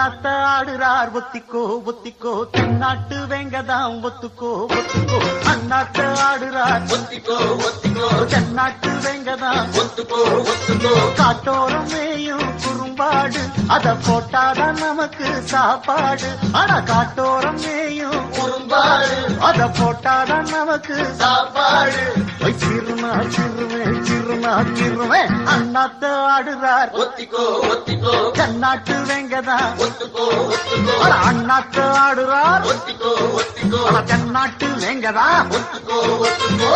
அண்ணாத்த ஆடுறார் ஒத்திக்கோ ஒத்திக்கோ தென்னாட்டு வேங்கதாம் ஒத்துக்கோ ஒத்துக்கோ அண்ணாத்த ஆடுறார் ஒத்திக்கோ ஒத்திக்கோ தென்னாட்டு வேங்கதாம் ஒத்துக்கோ ஒத்துக்கோ காட்டோரம் மேயும் குறும்பாடு அத போட்டாதான் நமக்கு சாப்பாடு ஆனா காட்டோரம் மேயும் குறும்பாடு அத போட்டாதான் நமக்கு சாப்பாடு ஒய் சிறுமா சிறுமே சிறுமா சிறுமே அண்ணாத்த ஆடுறார் ஒத்திக்கோ ஒத்திக்கோ தென்னாட்டு வேங்கதான் ஒத்துக்கோ ஒத்துக்கோ ஆனா அண்ணாத்த ஆடுறார் ஒத்திக்கோ ஒத்திக்கோ ஆனா தென்னாட்டு வேங்கதா ஒத்துக்கோ ஒத்துக்கோ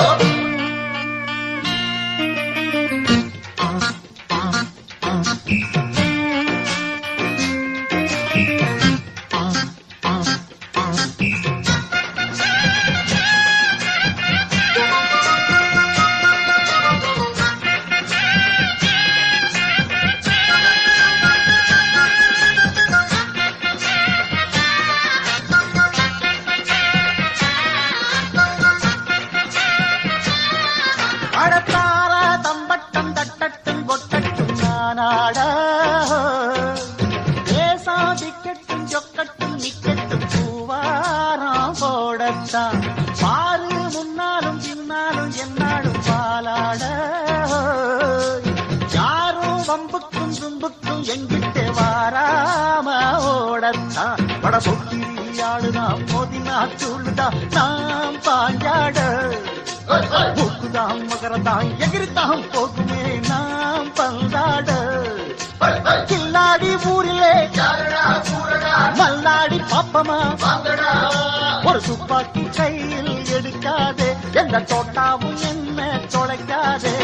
அடத்தார தம்பட்டம் தட்டட்டும் கொட்டட்டும் நானாட ஏசாதிக்கட்டும் சொக்கட்டும் நிக்கட்டும் பூவாரம் போடத்தான் பாரு முன்னாலும் பின்னாலும் என்னாலும் பாலாட யாரும் வம்புக்கும் தும்புக்கும் எங்கிட்ட வாராம ஓடத்தான் வட பொக்கிரியாளுதான் மோதினா தூளுதா நாம் பாஞ்சாட மூக்குதாம் மகரதாம் எகிரித்தாம் போகுமே நாம் பந்தாட கில்லாடி ஊரிலே யாரடா கூறடா மல்லாடி பாப்பமா வாங்கடா ஒரு துப்பாக்கி கையில் எடுக்காதே எந்த தோட்டாவும் என்ன தொலைக்காதே